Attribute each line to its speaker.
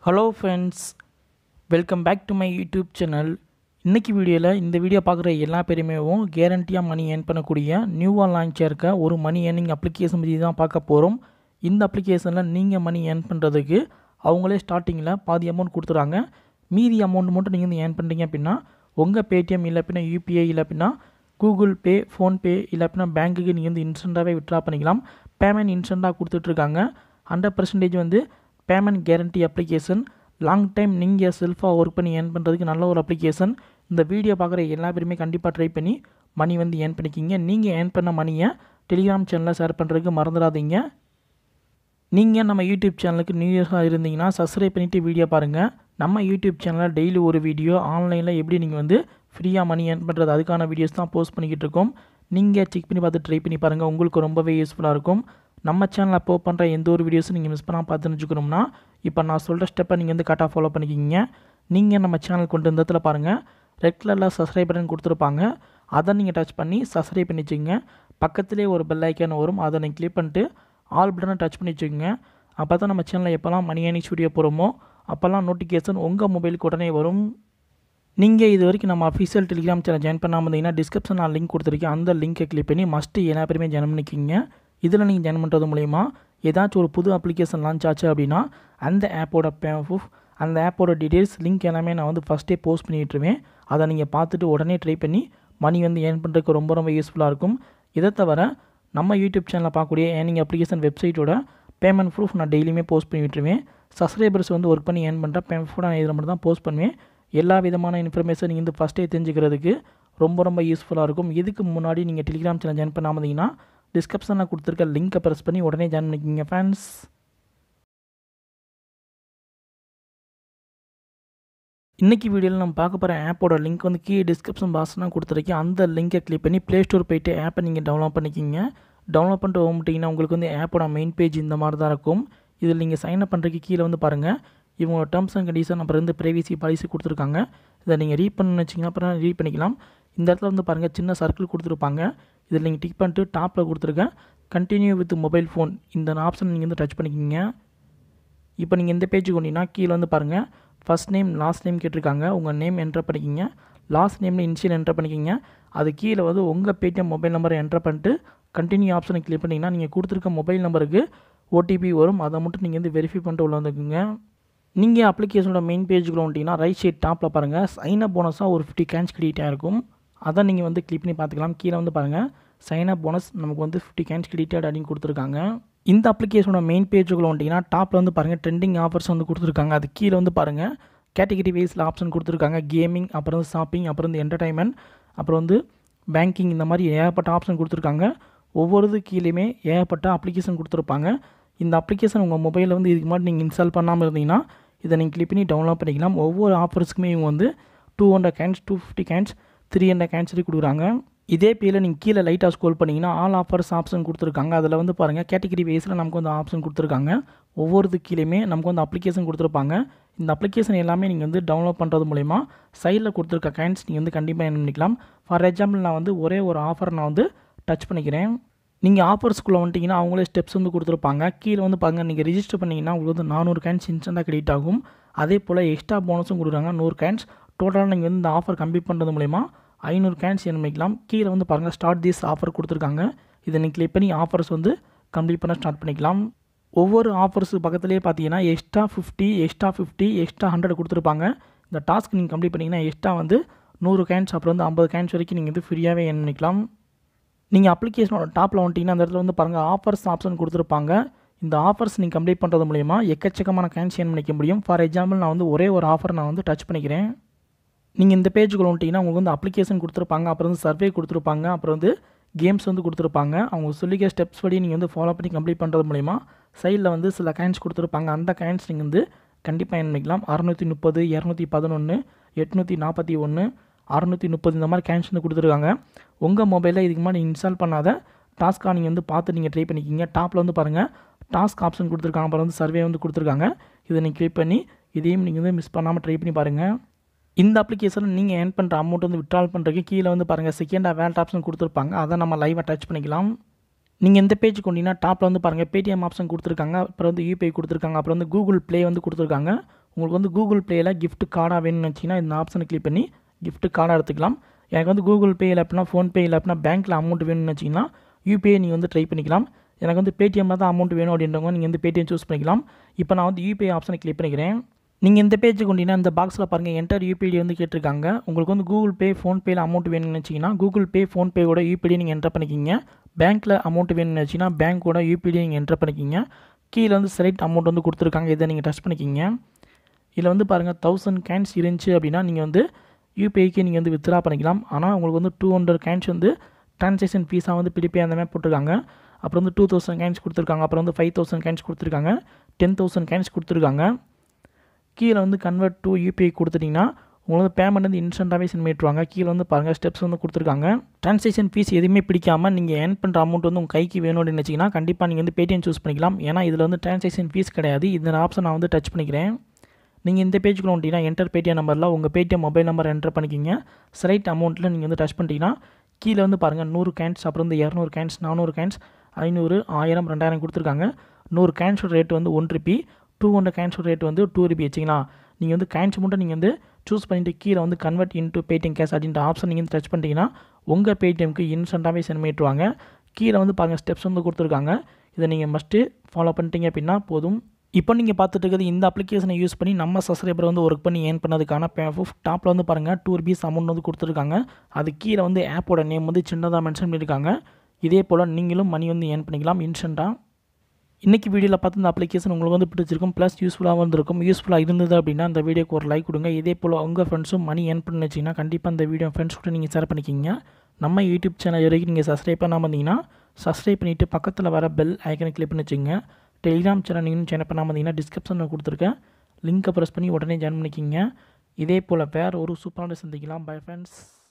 Speaker 1: hello friends welcome back to my YouTube channel இன்றைக்கி வீடியோவில் இந்த வீடியோ பார்க்குற எல்லா பேருமேவும் கேரண்டியாக மணி ஏர்ன் பண்ணக்கூடிய நியூவாக லான்ச் இருக்க ஒரு மணி ஏர்னிங் அப்ளிகேஷன் பற்றி தான் பார்க்க போகிறோம் இந்த அப்ளிகேஷனில் நீங்கள் மணி ஏர்ன் பண்ணுறதுக்கு அவங்களே ஸ்டார்டிங்கில் பாதி அமௌண்ட் கொடுத்துறாங்க மீதி அமௌண்ட் மட்டும் நீங்கள் வந்து ஏர்ன் பண்ணுறீங்க அப்படின்னா உங்கள் பேடிஎம் இல்லை அப்படின்னா யூபிஐ இல்லை அப்படின்னா கூகுள் பே ஃபோன்பே இல்லை அப்படின்னா பேங்க்குக்கு நீங்கள் வந்து இன்ஸ்டண்ட்டாகவே விட்ரா பண்ணிக்கலாம் பேமெண்ட் இன்ஸ்டண்ட்டாக கொடுத்துட்ருக்காங்க ஹண்ட்ரட் பர்சன்டேஜ் வந்து payment guarantee application long time நீங்கள் செல்ஃபாக ஒர்க் பண்ணி ஏர்ன் பண்ணுறதுக்கு நல்ல ஒரு அப்ளிகேஷன் இந்த வீடியோ பார்க்குற எல்லா பேருமே கண்டிப்பாக ட்ரை பண்ணி மணி வந்து ஏர்ன் பண்ணிக்கிங்க நீங்கள் ஏர்ன் பண்ண மணியை டெலிகிராம் சேனலில் ஷேர் பண்ணுறதுக்கு மறந்துடாதீங்க நீங்கள் நம்ம யூடியூப் சேனலுக்கு நியூ இயர்ஸாக இருந்தீங்கன்னா சப்ஸ்கிரைப் பண்ணிவிட்டு வீடியோ பாருங்கள் நம்ம யூடியூப் சேனலில் டெய்லி ஒரு வீடியோ ஆன்லைனில் எப்படி நீங்கள் வந்து ஃப்ரீயாக மணி ஏர்ன் பண்ணுறது அதுக்கான வீடியோஸ் தான் போஸ்ட் பண்ணிக்கிட்டு இருக்கோம் நீங்கள் செக் பண்ணி பார்த்து ட்ரை பண்ணி பாருங்கள் உங்களுக்கு ரொம்பவே யூஸ்ஃபுல்லாக இருக்கும் நம்ம சேனலில் அப்போ பண்ணுற எந்த ஒரு வீடியோஸும் நீங்கள் மிஸ் பண்ணால் பார்த்து வச்சுக்கணும்னா இப்போ நான் சொல்கிற ஸ்டெப்பை நீங்கள் வந்து கரெக்டாக ஃபாலோ பண்ணிக்கிங்க நீங்கள் நம்ம சேனல் கொண்டு இந்த இடத்துல பாருங்கள் ரெட் கலரில் சப்ஸ்கிரைப் பட்டன் கொடுத்துருப்பாங்க அதை நீங்கள் டச் பண்ணி சப்ஸ்கிரைப் பண்ணி வச்சுக்கோங்க பக்கத்துலேயே ஒரு பெல் ஐக்கான் வரும் அதை நீங்கள் கிளிக் பண்ணிட்டு ஆல் பட்டனை டச் பண்ணி வச்சுக்கோங்க அப்போ தான் நம்ம சேனலில் எப்போல்லாம் மணி ஏர்னிங்ஸ் வீடியோ போகிறோமோ அப்போல்லாம் நோட்டிஃபிகேஷன் உங்கள் மொபைலுக்கு உடனே வரும் நீங்கள் இது வரைக்கும் நம்ம அஃபிஷியல் டெலிகிராம் சேனல் ஜாயின் பண்ணாமல் இருந்தீங்கன்னா டிஸ்கிரிப்ஷன் நான் லிங்க் கொடுத்துருக்கேன் அந்த லிங்கை கிளிக் பண்ணி மஸ்ட்டு எல்லா பேருமே ஜாயின் பண்ணிக்கிங்க இதில் நீங்கள் ஜாயின் பண்ணுறது மூலிமா ஏதாச்சும் ஒரு புது அப்ளிகேஷன் லான்ச் ஆச்சு அப்படின்னா அந்த ஆப்போட ப்ரூஃப் அந்த ஆப்போட டீட்டெயில்ஸ் லிங்க் எல்லாமே நான் வந்து ஃபஸ்ட்டே போஸ்ட் பண்ணிட்டுருவேன் அதை நீங்கள் பார்த்துட்டு உடனே ட்ரை பண்ணி மணி வந்து ஏர்ன் பண்ணுறதுக்கு ரொம்ப ரொம்ப யூஸ்ஃபுல்லாக இருக்கும் இதை தவிர நம்ம யூடியூப் சேனலில் பார்க்கக்கூடிய ஏர்னிங் அப்ளிகேஷன் வெப்சைட்டோட பேமெண்ட் ப்ரூஃப் நான் டெய்லியுமே போஸ்ட் பண்ணி விட்டுருவேன் சப்ஸ்கிரைபர்ஸ் வந்து ஒர்க் பண்ணி ஏர்ன் பண்ணுற பேமெண்ட் ப்ரூஃப் நான் இதில் மட்டும் தான் போஸ்ட் பண்ணுவேன் எல்லா விதமான இன்ஃபர்மேஷன் நீங்கள் வந்து ஃபஸ்ட்டே தெரிஞ்சுக்கிறதுக்கு ரொம்ப ரொம்ப யூஸ்ஃபுல்லாக இருக்கும் இதுக்கு முன்னாடி நீங்கள் டெலிகிராம் சேனல் ஜாயின் பண்ணாமல் இருந்தீங்கன்னா டிஸ்கிரிப்ஷனில் கொடுத்துருக்க லிங்க்கை ப்ரெஸ் பண்ணி உடனே ஜாயின் பண்ணிக்கிங்க ஃப்ரெண்ட்ஸ் இன்றைக்கி வீடியோவில் நம்ம பார்க்க போகிற ஆப்போட லிங்க் வந்து கீழே டிஸ்கிரிப்ஷன் பாக்ஸ்லாம் கொடுத்துருக்கேன் அந்த லிங்கை கிளிக் பண்ணி ப்ளே ஸ்டோர் போயிட்டு ஆப்பை நீங்கள் டவுன்லோட் பண்ணிக்கிங்க டவுன்லோட் பண்ணிட்டு போகும்போட்டிங்கன்னா உங்களுக்கு வந்து ஆப்போட மெயின் பேஜ் இந்த மாதிரி தான் இருக்கும் இதில் நீங்கள் சைன் அப் பண்ணுறதுக்கு கீழே வந்து பாருங்கள் இவங்க டேர்ம்ஸ் அண்ட் கண்டிஷன் அப்புறம் வந்து ப்ரைவேசி பாலிசி கொடுத்துருக்காங்க இதை நீங்கள் ரீட் பண்ணணும்னு வச்சிங்கன்னா அப்புறம் ரீட் பண்ணிக்கலாம் இந்த இடத்துல வந்து பாருங்கள் சின்ன சர்க்கிள் கொடுத்துருப்பாங்க இதில் நீங்கள் டிக் பண்ணிட்டு டாப்பில் கொடுத்துருக்கேன் கண்டினியூ வித் மொபைல் ஃபோன் இந்த ஆப்ஷன் நீங்கள் வந்து டச் பண்ணிக்கிங்க இப்போ நீங்கள் இந்த பேஜுக்கு வந்தீங்கன்னா கீழே வந்து பாருங்கள் ஃபஸ்ட் நேம் லாஸ்ட் நேம் கேட்டிருக்காங்க உங்கள் நேம் என்ட்ரு பண்ணிக்கிங்க லாஸ்ட் நேமில் இனிஷியல் என்ட்ரு பண்ணிக்கிங்க அது கீழே வந்து உங்கள் பேடிஎம் மொபைல் நம்பரை என்ட்ரு பண்ணிட்டு கண்டினியூ ஆப்ஷனை கிளிக் பண்ணிங்கன்னா நீங்கள் கொடுத்துருக்க மொபைல் நம்பருக்கு ஓடிபி வரும் அதை மட்டும் நீங்கள் வந்து வெரிஃபை பண்ணிட்டு உள்ள வந்துக்குங்க நீங்கள் அப்ளிகேஷனோட மெயின் பேஜுக்குள்ள வந்துட்டிங்கன்னா ரைட் சைட் டாப்பில் பாருங்கள் சைன் அப் போனஸாக ஒரு ஃபிஃப்டி கேன்ஸ் கிரெடிட்டாக இருக்கும் அதை நீங்கள் வந்து கிளிக் பண்ணி பார்த்துக்கலாம் கீழே வந்து பாருங்கள் சைன் அப் போனஸ் நமக்கு வந்து ஃபிஃப்டி கேன்ஸ் கிரெடிட்டட் அப்படின்னு கொடுத்துருக்காங்க இந்த அப்ளிகேஷனோட மெயின் பேஜுக்குள்ள வந்துட்டிங்கன்னா டாப்பில் வந்து பாருங்கள் ட்ரெண்டிங் ஆஃபர்ஸ் வந்து கொடுத்துருக்காங்க அது கீழே வந்து பாருங்கள் கேட்டகிரி வைஸில் ஆப்ஷன் கொடுத்துருக்காங்க கேமிங் அப்புறம் வந்து ஷாப்பிங் அப்புறம் வந்து என்டர்டைன்மெண்ட் அப்புறம் வந்து பேங்கிங் இந்த மாதிரி ஏகப்பட்ட ஆப்ஷன் கொடுத்துருக்காங்க ஒவ்வொரு கீழேயுமே ஏகப்பட்ட அப்ளிகேஷன் கொடுத்துருப்பாங்க இந்த அப்ளிகேஷன் உங்கள் மொபைலில் வந்து இதுக்கு மாதிரி நீங்கள் இன்ஸ்டால் பண்ணாமல் இருந்தீங்கன்னா இதை நீங்கள் கிளிக் பண்ணி டவுன்லோட் பண்ணிக்கலாம் ஒவ்வொரு ஆஃபர்ஸ்க்குமே இவங்க வந்து டூ ஹண்ட்ரட் கேன்ஸ் டூ ஃபிஃப்டி கேன்ஸ் த்ரீ ஹண்ட்ரட் கேன்ஸ் சொல்லி கொடுக்குறாங்க இதே பேரில் நீங்கள் கீழே லைட்டாக ஸ்கோல் பண்ணிங்கன்னா ஆல் ஆஃபர்ஸ் ஆப்ஷன் கொடுத்துருக்காங்க அதில் வந்து பாருங்கள் கேட்டகிரி வைஸில் நமக்கு வந்து ஆப்ஷன் கொடுத்துருக்காங்க ஒவ்வொரு கீழேயுமே நமக்கு வந்து அப்ளிகேஷன் கொடுத்துருப்பாங்க இந்த அப்ளிகேஷன் எல்லாமே நீங்கள் வந்து டவுன்லோட் பண்ணுறது மூலிமா சைடில் கொடுத்துருக்க கேன்ஸ் நீங்கள் வந்து கண்டிப்பாக என்ன பண்ணிக்கலாம் ஃபார் எக்ஸாம்பிள் நான் வந்து ஒரே ஒரு ஆஃபர் நான் வந்து டச் பண்ணிக்கிறேன் நீங்கள் ஆஃபர்ஸ்குள்ளே வந்துட்டிங்கன்னா அவங்களே ஸ்டெப்ஸ் வந்து கொடுத்துருப்பாங்க கீழே வந்து பாருங்கள் நீங்கள் ரிஜிஸ்டர் பண்ணிங்கன்னா உங்களுக்கு வந்து நானூறு கேன்ஸ் இன்ஸ்டண்ட்டாக கிரெடிட் ஆகும் அதே போல் எக்ஸ்ட்ரா போனஸும் கொடுக்குறாங்க நூறு கேன்ஸ் டோட்டலாக நீங்கள் வந்து இந்த ஆஃபர் கம்ப்ளீட் பண்ணுறது மூலிமா ஐநூறு கேன்ஸ் என்ன பண்ணிக்கலாம் கீழே வந்து பாருங்கள் ஸ்டார்ட் திஸ் ஆஃபர் கொடுத்துருக்காங்க இதை நீங்கள் கிளிக் பண்ணி ஆஃபர்ஸ் வந்து கம்ப்ளீட் பண்ண ஸ்டார்ட் பண்ணிக்கலாம் ஒவ்வொரு ஆஃபர்ஸ் பக்கத்துலேயே பார்த்தீங்கன்னா extra fifty extra fifty extra hundred கொடுத்துருப்பாங்க இந்த டாஸ்க் நீங்கள் கம்ப்ளீட் பண்ணிங்கன்னா எக்ஸ்ட்ரா வந்து நூறு கேன்ஸ் அப்புறம் வந்து ஐம்பது கேன்ஸ் வரைக்கும் நீங்கள் வந்து ஃப்ரீயாகவே என்ன பண்ணிக்கலாம் நீங்கள் அப்ளிகேஷனோட டாப்பில் வந்துட்டிங்கன்னா அந்த இடத்துல வந்து பாருங்கள் ஆஃபர்ஸ் ஆப்ஷன் கொடுத்துருப்பாங்க இந்த ஆஃபர்ஸ் நீங்கள் கம்ப்ளீட் பண்ணுறது மூலிமா எக்கச்சக்கமான கேன்ஸ் ஏன் பண்ணிக்க முடியும் ஃபார் எக்ஸாம்பிள் நான் வந்து ஒரே ஒரு ஆஃபர் நான் வந்து டச் பண்ணிக்கிறேன் நீங்கள் இந்த பேஜுக்குள்ள வந்துட்டிங்கன்னா உங்களுக்கு வந்து அப்ளிகேஷன் கொடுத்துருப்பாங்க அப்புறம் வந்து சர்வே கொடுத்துருப்பாங்க அப்புறம் வந்து கேம்ஸ் வந்து கொடுத்துருப்பாங்க அவங்க சொல்லிக்க ஸ்டெப்ஸ் படி நீங்கள் வந்து ஃபாலோ பண்ணி கம்ப்ளீட் பண்ணுறது மூலிமா சைடில் வந்து சில கேன்ஸ் கொடுத்துருப்பாங்க அந்த கேன்ஸ் நீங்கள் வந்து கண்டிப்பாக என்ன பண்ணிக்கலாம் அறநூற்றி முப்பது இரநூத்தி பதினொன்று எட்நூற்றி நாற்பத்தி ஒன்று அறநூற்றி முப்பது இந்த மாதிரி கேன்ஸ் வந்து கொடுத்துருக்காங்க உங்கள் மொபைலில் இதுக்கு முன்னாடி இன்ஸ்டால் பண்ணாத டாஸ்க்காக நீங்கள் வந்து பார்த்து நீங்கள் ட்ரை பண்ணிக்கிங்க டாப்பில் வந்து பாருங்கள் டாஸ்க் ஆப்ஷன் கொடுத்துருக்காங்க அப்புறம் வந்து சர்வே வந்து கொடுத்துருக்காங்க இதை நீங்கள் கிளிக் பண்ணி இதையும் நீங்கள் வந்து மிஸ் பண்ணாமல் ட்ரை பண்ணி பாருங்கள் இந்த அப்ளிகேஷனில் நீங்கள் ஏர்ன் பண்ணுற அமௌண்ட் வந்து விட்ரால் பண்ணுறதுக்கு கீழே வந்து பாருங்கள் செகண்டாக வேல்ட் ஆப்ஷன் கொடுத்துருப்பாங்க அதை நம்ம லைவாக டச் பண்ணிக்கலாம் நீங்கள் எந்த பேஜ் கொண்டீங்கன்னா டாப்பில் வந்து பாருங்கள் பேடிஎம் ஆப்ஷன் கொடுத்துருக்காங்க அப்புறம் வந்து யூபிஐ கொடுத்துருக்காங்க அப்புறம் வந்து கூகுள் ப்ளே வந்து கொடுத்துருக்காங்க உங்களுக்கு வந்து கூகுள் ப்ளேயில் gift கார்டாக வேணும்னு வச்சிங்கன்னா இந்த ஆப்ஷனை கிளிக் பண்ணி gift கார்டாக எடுத்துக்கலாம் எனக்கு வந்து கூகுள் பே இல்லை அப்படின்னா ஃபோன்பே இல்லை அப்படின்னா பேங்க்கில் அமௌண்ட் வேணும்னு வச்சிங்கன்னா யூபிஐ நீங்கள் வந்து ட்ரை பண்ணிக்கலாம் எனக்கு வந்து பேடிஎம்மில் தான் அமௌண்ட் வேணும் அப்படின்றவங்க நீங்கள் வந்து பேடிஎம் சூஸ் பண்ணிக்கலாம் இப்போ நான் வந்து யூபிஐ ஆப்ஷனை கிளிக் பண்ணிக்கிறேன் நீங்கள் இந்த பேஜுக்கு கொண்டீங்கன்னா இந்த பாக்ஸில் பாருங்கள் என்டர் யூபிஐடி வந்து கேட்டிருக்காங்க உங்களுக்கு வந்து கூகுள் பே ஃபோன்பேயில் அமௌண்ட் வேணும்னு வச்சிங்கன்னா கூகுள் பே ஃபோன்பே கூட யூபிஐடி நீங்கள் என்டர் பண்ணிக்கிங்க பேங்க்கில் அமௌண்ட் வேணும்னு வச்சிங்கன்னா பேங்க்கோட யூபிஐடி நீங்கள் என்டர் பண்ணிக்கிங்க கீழே வந்து செலக்ட் அமௌண்ட் வந்து கொடுத்துருக்காங்க இதை நீங்கள் டச் பண்ணிக்கிங்க இதில் வந்து பாருங்கள் தௌசண்ட் கேன்ஸ் இருந்துச்சு அப்படின்னா நீங்கள் வந்து யூபிஐக்கு நீங்கள் வந்து வித்ரா பண்ணிக்கலாம் ஆனால் உங்களுக்கு வந்து டூ ஹண்ட்ரட் கேன்ஸ் வந்து ட்ரான்சாக்ஷன் ஃபீஸாக வந்து பிடிப்பே அந்த மாதிரி போட்டிருக்காங்க அப்புறம் வந்து டூ தௌசண்ட் கேன்ஸ் கொடுத்துருக்காங்க அப்புறம் வந்து ஃபைவ் தௌசண்ட் கேன்ஸ் கொடுத்துருக்காங்க டென் தௌசண்ட் கேன்ஸ் கொடுத்துருக்காங்க கீழே வந்து கன்வெர்ட் டு யூபிஐ கொடுத்துட்டிங்கன்னா உங்களுக்கு வந்து பேமெண்ட் வந்து இன்ஸ்டண்ட்டாகவே சென்ட் பண்ணிட்டுருவாங்க கீழே வந்து பாருங்கள் ஸ்டெப்ஸ் வந்து கொடுத்துருக்காங்க ட்ரான்சாக்ஷன் ஃபீஸ் எதுவுமே பிடிக்காமல் நீங்கள் ஏர்ன் பண்ணுற அமௌண்ட் வந்து உங்கள் கைக்கு வேணும் அப்படின்னு வச்சிங்கன்னா கண்டிப்பாக நீங்கள் வந்து பேடிஎம் சூஸ் பண்ணிக்கலாம் ஏன்னா இதில் வந்து ட்ரான்சாக்ஷன் ஃபீஸ் கிடையாது இந்த ஆப்ஷன் நான் வந்து டச் பண்ணிக்கிறேன் நீங்கள் இந்த பேஜுக்குள்ள வந்துட்டீங்கன்னா என்டர் பேடிஎம் நம்பரில் உங்கள் பேடிஎம் மொபைல் நம்பர் என்டர் பண்ணிக்கிங்க செலக்ட் அமௌண்ட்டில் நீங்கள் வந்து டச் பண்ணிட்டீங்கன்னா கீழே வந்து பாருங்கள் நூறு கேன்ஸ் அப்புறம் வந்து இரநூறு கேன்ஸ் நானூறு கேன்ஸ் ஐநூறு ஆயிரம் ரெண்டாயிரம் கொடுத்துருக்காங்க நூறு கேன்ஸோட ரேட் வந்து ஒன் ருபி டூ ஹண்ட்ரட் கேன்ஸோட ரேட் வந்து டூ ருபி வச்சிங்களா நீங்கள் வந்து கேன்ஸ் மட்டும் நீங்கள் வந்து சூஸ் பண்ணிவிட்டு கீழே வந்து கன்வெர்ட் இன்ட்டு பேடிஎம் கேஷ் அப்படின்ற ஆப்ஷன் நீங்கள் வந்து டச் பண்ணிட்டீங்கன்னா உங்கள் பேடிஎம்க்கு இன்ஸ்டண்ட்டாகவே சென்ட் பண்ணிட்டுருவாங்க கீழே வந்து பாருங்கள் ஸ்டெப்ஸ் வந்து கொடுத்துருக்காங்க இதை நீங்கள் மஸ்ட்டு ஃபாலோ பண்ணிட்டீங்க அப்படின்னா போதும் இப்போ நீங்கள் பார்த்துட்டு இருக்கிறது இந்த அப்ளிகேஷனை யூஸ் பண்ணி நம்ம சப்ஸ்கிரைபர் வந்து ஒர்க் பண்ணி ஏர்ன் பண்ணதுக்கான ப்ரூஃப் டாப்பில் வந்து பாருங்கள் டூ ருபீஸ் அமௌண்ட் வந்து கொடுத்துருக்காங்க அது கீழே வந்து ஆப்போட நேம் வந்து சின்னதாக மென்ஷன் பண்ணியிருக்காங்க இதே போல் நீங்களும் மணி வந்து ஏர்ன் பண்ணிக்கலாம் இன்ஸ்டண்ட்டாக இன்றைக்கி வீடியோவில் பார்த்து இந்த அப்ளிகேஷன் உங்களுக்கு வந்து பிடிச்சிருக்கும் ப்ளஸ் யூஸ்ஃபுல்லாக இருந்திருக்கும் யூஸ்ஃபுல்லாக இருந்தது அப்படின்னா அந்த வீடியோக்கு ஒரு லைக் கொடுங்க இதே போல் உங்கள் ஃப்ரெண்ட்ஸும் மணி ஏர்ன் பண்ணி வச்சிங்கன்னா கண்டிப்பாக இந்த வீடியோ ஃப்ரெண்ட்ஸ் கூட நீங்கள் ஷேர் பண்ணிக்கிங்க நம்ம யூடியூப் சேனல் வரைக்கும் நீங்கள் சப்ஸ்கிரைப் பண்ணாமல் இருந்தீங்கன்னா சப்ஸ்கிரைப் பண்ணிவிட்டு பக்கத்தில் வர பெல் ஐக்கனை கிளிக் பண்ணி வச்சுங்க டெலிகிராம் சேனல் நீங்கள் ஜாயின் பண்ணாமல் இருந்தீங்கன்னா டிஸ்கிரிப்ஷனில் கொடுத்துருக்கேன் லிங்க்கை ப்ரெஸ் பண்ணி உடனே ஜாயின் பண்ணிக்கிங்க இதே போல் வேறு ஒரு சூப்பரான சந்திக்கலாம் பை ஃப்ரெண்ட்ஸ்